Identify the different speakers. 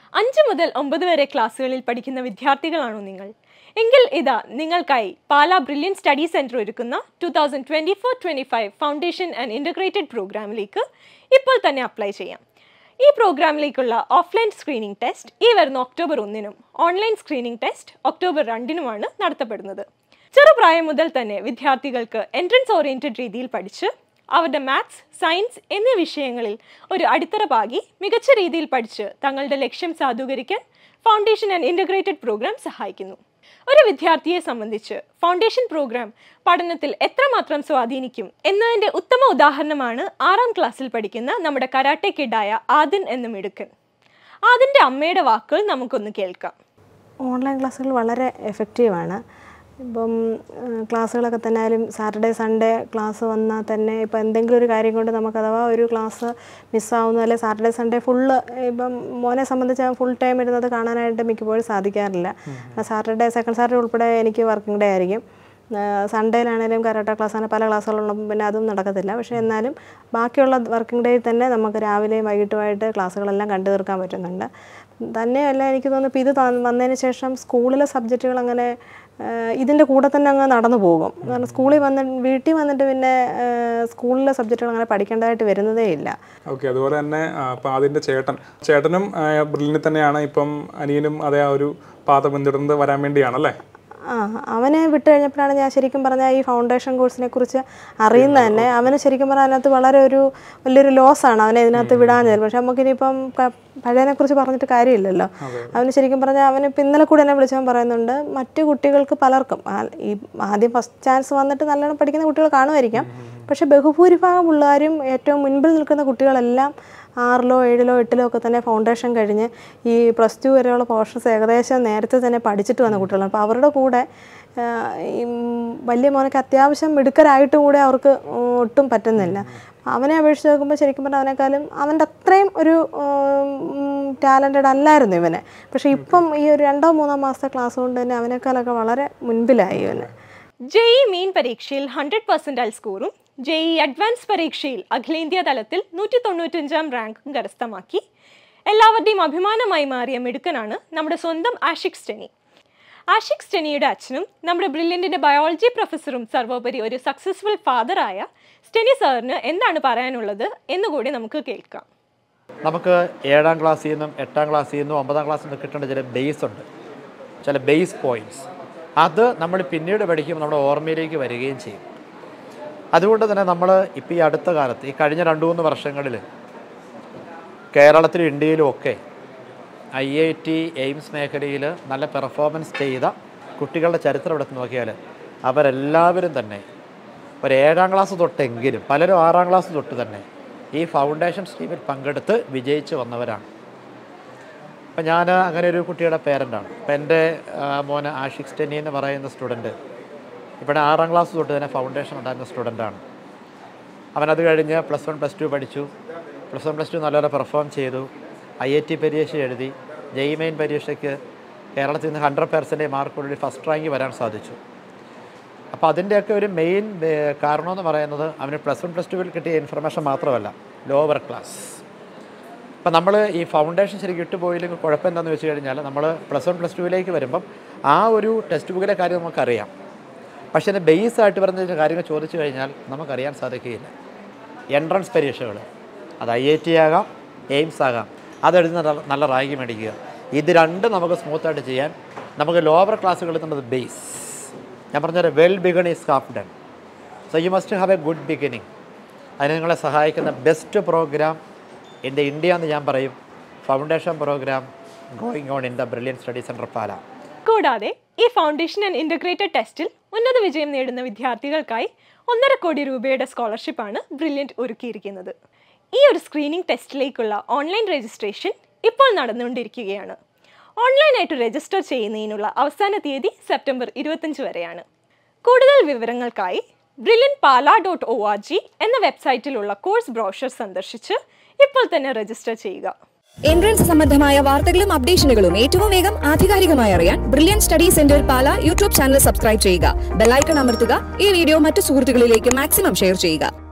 Speaker 1: അഞ്ച് മുതൽ ഒമ്പത് വരെ ക്ലാസ്സുകളിൽ പഠിക്കുന്ന വിദ്യാർത്ഥികളാണോ നിങ്ങൾ എങ്കിൽ ഇതാ നിങ്ങൾക്കായി പാലാ ബ്രില്യൻ സ്റ്റഡി സെൻറ്റർ ഒരുക്കുന്ന two thousand twenty four twenty five foundation and integrated പ്രോഗ്രാമിലേക്ക് ഇപ്പോൾ തന്നെ അപ്ലൈ ചെയ്യാം ഈ പ്രോഗ്രാമിലേക്കുള്ള ഓഫ്ലൈൻ സ്ക്രീനിംഗ് ടെസ്റ്റ് ഈ വരുന്ന ഒക്ടോബർ ഒന്നിനും ഓൺലൈൻ സ്ക്രീനിംഗ് ടെസ്റ്റ് ഒക്ടോബർ രണ്ടിനുമാണ് നടത്തപ്പെടുന്നത് ചെറുപ്രായം മുതൽ തന്നെ വിദ്യാർത്ഥികൾക്ക് എൻട്രൻസ് ഓറിയൻറ്റഡ് രീതിയിൽ പഠിച്ച് അവരുടെ മാത്സ് സയൻസ് എന്നീ വിഷയങ്ങളിൽ ഒരു അടിത്തറ പാകി മികച്ച രീതിയിൽ പഠിച്ച് തങ്ങളുടെ ലക്ഷ്യം സാധൂകരിക്കാൻ ഫൗണ്ടേഷൻ ആൻഡ് ഇൻ്റഗ്രേറ്റഡ് പ്രോഗ്രാം സഹായിക്കുന്നു ഒരു വിദ്യാർത്ഥിയെ സംബന്ധിച്ച് ഫൗണ്ടേഷൻ പ്രോഗ്രാം പഠനത്തിൽ എത്രമാത്രം സ്വാധീനിക്കും എന്നതിൻ്റെ ഉത്തമ ഉദാഹരണമാണ് ആറാം ക്ലാസ്സിൽ പഠിക്കുന്ന നമ്മുടെ കരാട്ടെ കിഡായ ആദിൻ എന്ന മിടുക്കൻ ആദിൻ്റെ അമ്മയുടെ വാക്കുകൾ നമുക്കൊന്ന് കേൾക്കാം
Speaker 2: ഓൺലൈൻ ക്ലാസ്സുകൾ വളരെ എഫക്റ്റീവാണ് ഇപ്പം ഏഹ്, ക്ലാസ്സുകളൊക്കെ തന്നെ ആയാലും സാറ്റർഡേ സൺഡേ ക്ലാസ് വന്നാൽ തന്നെ ഇപ്പം എന്തെങ്കിലും ഒരു കാര്യം കൊണ്ട് നമുക്ക് അഥവാ ഒരു ക്ലാസ് മിസ്സാവുന്നു അല്ലെങ്കിൽ സാറ്റർഡേ സൺഡേ ഫുള്ള് ഇപ്പം മോനെ സംബന്ധിച്ച് ഫുൾ ടൈം ഇരുന്നത് കാണാനായിട്ട് മിക്കപ്പോഴും സാധിക്കാറില്ല സാറ്റർഡേ സെക്കൻഡ് സാറ്റർഡേ ഉൾപ്പെടെ എനിക്ക് വർക്കിംഗ് ഡേ ആയിരിക്കും സൺഡേയിലാണെങ്കിലും കരാട്ട ക്ലാസ് അങ്ങനെ പല ക്ലാസ്സുകളുള്ളപ്പോൾ പിന്നെ അതും നടക്കത്തില്ല പക്ഷേ എന്നാലും ബാക്കിയുള്ള വർക്കിംഗ് ഡേയിൽ തന്നെ നമുക്ക് രാവിലെയും വൈകിട്ടുമായിട്ട് ക്ലാസ്സുകളെല്ലാം കണ്ടു തീർക്കാൻ പറ്റുന്നുണ്ട് തന്നെയല്ല എനിക്ക് തോന്നുന്നു ഇപ്പോൾ ഇത് ത- വന്നതിന് ശേഷം സ്കൂളിലെ സബ്ജക്റ്റുകൾ അങ്ങനെ ഏഹ്, ഇതിൻ്റെ കൂടെ തന്നെ അങ്ങ് നടന്നു പോകും കാരണം സ്കൂളിൽ വന്ന് വീട്ടിൽ വന്നിട്ട് പിന്നെ ഏഹ്, സ്കൂളിലെ സബ്ജക്റ്റുകൾ അങ്ങനെ പഠിക്കേണ്ടതായിട്ട് വരുന്നതേ ഇല്ല
Speaker 3: ഓക്കെ അതുപോലെ തന്നെ ആ, അപ്പം അതിൻ്റെ ചേട്ടൻ ചേട്ടനും ബ്രില്ലിന് തന്നെയാണ് ഇപ്പം അനിയനും അതേ ആ ഒരു പാത പിന്തുടർന്ന് വരാൻ വേണ്ടിയാണല്ലേ
Speaker 2: ആ അവനെ വിട്ട് കഴിഞ്ഞപ്പോഴാണ് ഞാൻ ശരിക്കും പറഞ്ഞാൽ ഈ ഫൗണ്ടേഷൻ കോഴ്സിനെ കുറിച്ച് അറിയുന്നത് തന്നെ അവന് ശരിക്കും പറഞ്ഞാൽ അതിനകത്ത് വളരെ ഒരു വലിയൊരു ലോസാണ് അവനെ ഇതിനകത്ത് വിടാഞ്ഞത് പക്ഷെ നമുക്കിനിയിപ്പം ക- പഴയതിനെ കുറിച്ച് പറഞ്ഞിട്ട് കാര്യമില്ലല്ലോ അവന് ശരിക്കും പറഞ്ഞാൽ അവന് ഇപ്പം ഇന്നലെ കൂടെ എന്നെ വിളിച്ചവൻ പറയുന്നുണ്ട് മറ്റു കുട്ടികൾക്ക് പലർക്കും ആ- ഈ ആദ്യം ഫസ്റ്റ് ചാൻസ് വന്നിട്ട് നല്ലോണം പഠിക്കുന്ന കുട്ടികൾ കാണുമായിരിക്കാം പക്ഷെ ബഹുഭൂരിഭാഗം പിള്ളേരും ഏറ്റവും മുൻപിൽ നിൽക്കുന്ന കുട്ടികളെല്ലാം ആറിലോ ഏഴിലോ എട്ടിലോ ഒക്കെ തന്നെ ഫൗണ്ടേഷൻ കഴിഞ്ഞ് ഈ പ്ലസ് ടു വരെയുള്ള പോർഷൻസ് ഏകദേശം നേരത്തെ തന്നെ പഠിച്ചിട്ട് വന്ന കുട്ടികളാണ് അപ്പോൾ അവരുടെ കൂടെ ആ, ഈ വലിയ മോനൊക്കെ അത്യാവശ്യം മിടുക്കരായിട്ട് കൂടെ അവർക്ക് ഒട്ടും പറ്റുന്നില്ല അവനെ അപേക്ഷിച്ച് നോക്കുമ്പോൾ ശരിക്കും പറഞ്ഞാൽ അവനേക്കാളും അവൻ്റെ അത്രയും ഒരു ടാലൻറ്റഡ് അല്ലായിരുന്നു ഇവനെ പക്ഷേ ഇപ്പം ഈ ഒരു രണ്ടോ മൂന്നോ മാസത്തെ ക്ലാസ് കൊണ്ട് തന്നെ അവനേക്കാളൊക്കെ വളരെ മുൻപിലായി ഇവന്
Speaker 1: ജെഇ മെയിൻ പരീക്ഷയിൽ ഹൺഡ്രഡ് പെർസെൻറ്റൈൽ സ്കോറും ജെഇ അഡ്വാൻസ് പരീക്ഷയിൽ അഖിലേന്ത്യാ തലത്തിൽ നൂറ്റി തൊണ്ണൂറ്റഞ്ചാം റാങ്കും കരസ്ഥമാക്കി എല്ലാവരുടെയും അഭിമാനമായി മാറിയ മിടുക്കനാണ് നമ്മുടെ സ്വന്തം ആഷിക് സ്റ്റെനി ആഷിക് സ്റ്റെനിയുടെ അച്ഛനും നമ്മുടെ ബ്രില്യൻറ്റിൻ്റെ ബയോളജി പ്രൊഫസറും സർവോപരി ഒരു സക്സസ്ഫുൾ ഫാദറായ സ്റ്റെനി സാറിന് എന്താണ് പറയാനുള്ളത് എന്നുകൂടി നമുക്ക് കേൾക്കാം
Speaker 4: നമുക്ക് ഏഴാം ക്ലാസ്സിൽ നിന്നും എട്ടാം ക്ലാസ്സിൽ നിന്നും ഒമ്പതാം ക്ലാസ്സിൽ നിന്നും കിട്ടേണ്ട ചില ബേസ് ഉണ്ട് ചില ബേസ് പോയിൻറ്റ്സ് അത് നമ്മൾ പിന്നീട് പഠിക്കുമ്പോൾ നമ്മുടെ ഓർമ്മയിലേക്ക് വരികയും ചെയ്യും അതുകൊണ്ട് തന്നെ നമ്മൾ ഇപ്പോൾ ഈ അടുത്ത കാലത്ത് ഈ കഴിഞ്ഞ രണ്ട് മൂന്ന് വർഷങ്ങളിൽ കേരളത്തിലും ഇന്ത്യയിലും ഒക്കെ ഐ ഐ ടി എയിംസ് മേഖലയിൽ നല്ല പെർഫോമൻസ് ചെയ്ത കുട്ടികളുടെ ചരിത്രം എടുത്ത് നോക്കിയാൽ അവരെല്ലാവരും തന്നെ ഒരു ഏഴാം ക്ലാസ് തൊട്ടെങ്കിലും പലരും ആറാം ക്ലാസ് തൊട്ട് തന്നെ ഈ ഫൗണ്ടേഷൻ സ്ട്രീമിൽ പങ്കെടുത്ത് വിജയിച്ച് വന്നവരാണ് അപ്പം ഞാൻ അങ്ങനെ ഒരു കുട്ടിയുടെ പേരൻ്റാണ് അപ്പം എൻ്റെ ആ, മോന് ആഷിഖ് സ്റ്റെനി എന്ന് പറയുന്ന സ്റ്റുഡൻറ്റ് ഇവിടെ ആറാം ക്ലാസ് തൊട്ട് തന്നെ ഫൗണ്ടേഷൻ ഉണ്ടായിരുന്ന സ്റ്റുഡൻ്റാണ് അവനത് കഴിഞ്ഞ് പ്ലസ് വൺ പ്ലസ് ടു പഠിച്ചു പ്ലസ് വൺ പ്ലസ് ടു നല്ലപോലെ പെർഫോം ചെയ്തു ഐ ഐ ടി പരീക്ഷ എഴുതി ജെയ് മെയിൻ പരീക്ഷയ്ക്ക് കേരളത്തിൽ നിന്ന് ഹൺഡ്രഡ് പെർസെൻറ്റേജ് മാർക്കോടുകൂടി ഫസ്റ്റ് റാങ്ക് വരാൻ സാധിച്ചു അപ്പോൾ അതിൻ്റെയൊക്കെ ഒരു മെയിൻ കാരണമെന്ന് പറയുന്നത് അവന് പ്ലസ് വൺ പ്ലസ് ടുവിൽ കിട്ടിയ ഇൻഫർമേഷൻ മാത്രമല്ല ലോവർ ക്ലാസ് അപ്പം നമ്മൾ ഈ ഫൗണ്ടേഷൻ ശരിക്കും ഇട്ടുപോയില്ലെങ്കിൽ കുഴപ്പം എന്താണെന്ന് വെച്ച് കഴിഞ്ഞാൽ നമ്മൾ പ്ലസ് വൺ പ്ലസ് ടുവിലേക്ക് വരുമ്പം ആ ഒരു ടെക്സ്റ്റ് ബുക്കിലെ കാര്യം നമുക്കറിയാം പക്ഷേ അതിൻ്റെ ബേസ് ആയിട്ട് പറഞ്ഞ കാര്യങ്ങൾ ചോദിച്ചു കഴിഞ്ഞാൽ നമുക്കറിയാൻ സാധിക്കുകയില്ല എൻട്രൻസ് പരീക്ഷകൾ അത് ഐ ഐ ടി ആകാം എയിംസ് ആകാം അതെഴുതി നല്ല നല്ല റാങ്ക് മേടിക്കുക ഇത് രണ്ടും നമുക്ക് സ്മൂത്തായിട്ട് ചെയ്യാൻ നമുക്ക് ലോവർ ക്ലാസ്സുകളിൽ നിന്നത് ബേസ് ഞാൻ പറഞ്ഞ well begun is half done so you must have a good beginning അതിന് നിങ്ങളെ സഹായിക്കുന്ന best programme in the India എന്ന് ഞാൻ പറയും foundation programme going on in the Brilliant study centre Pala
Speaker 1: കൂടാതെ ഈ ഫൗണ്ടേഷൻ ആൻഡ് ഇൻ്റഗ്രേറ്റഡ് ടെസ്റ്റിൽ ഉന്നത വിജയം നേടുന്ന വിദ്യാർത്ഥികൾക്കായി ഒന്നര കോടി രൂപയുടെ സ്കോളർഷിപ്പാണ് ബ്രില്യൻറ്റ് ഒരുക്കിയിരിക്കുന്നത് ഈ ഒരു സ്ക്രീനിംഗ് ടെസ്റ്റിലേക്കുള്ള ഓൺലൈൻ രജിസ്ട്രേഷൻ ഇപ്പോൾ നടന്നുകൊണ്ടിരിക്കുകയാണ് ഓൺലൈനായിട്ട് രജിസ്റ്റർ ചെയ്യുന്നതിനുള്ള അവസാന തീയതി സെപ്റ്റംബർ ഇരുപത്തഞ്ച് വരെയാണ് കൂടുതൽ വിവരങ്ങൾക്കായി Brilliant Pala dot O R G എന്ന വെബ്സൈറ്റിലുള്ള കോഴ്സ് ബ്രോഷർ സന്ദർശിച്ച് ഇപ്പോൾ തന്നെ രജിസ്റ്റർ ചെയ്യുക
Speaker 5: എൻട്രൻസ് സംബന്ധമായ വാർത്തകളും അപ്ഡേഷനുകളും ഏറ്റവും വേഗം ആധികാരികമായി അറിയാൻ Brilliant study centre Pala YouTube channel subscribe ചെയ്യുക ബെല്ലൈക്കൺ അമർത്തുക ഈ വീഡിയോ മറ്റു സുഹൃത്തുക്കളിലേക്ക് മാക്സിമം ഷെയർ ചെയ്യുക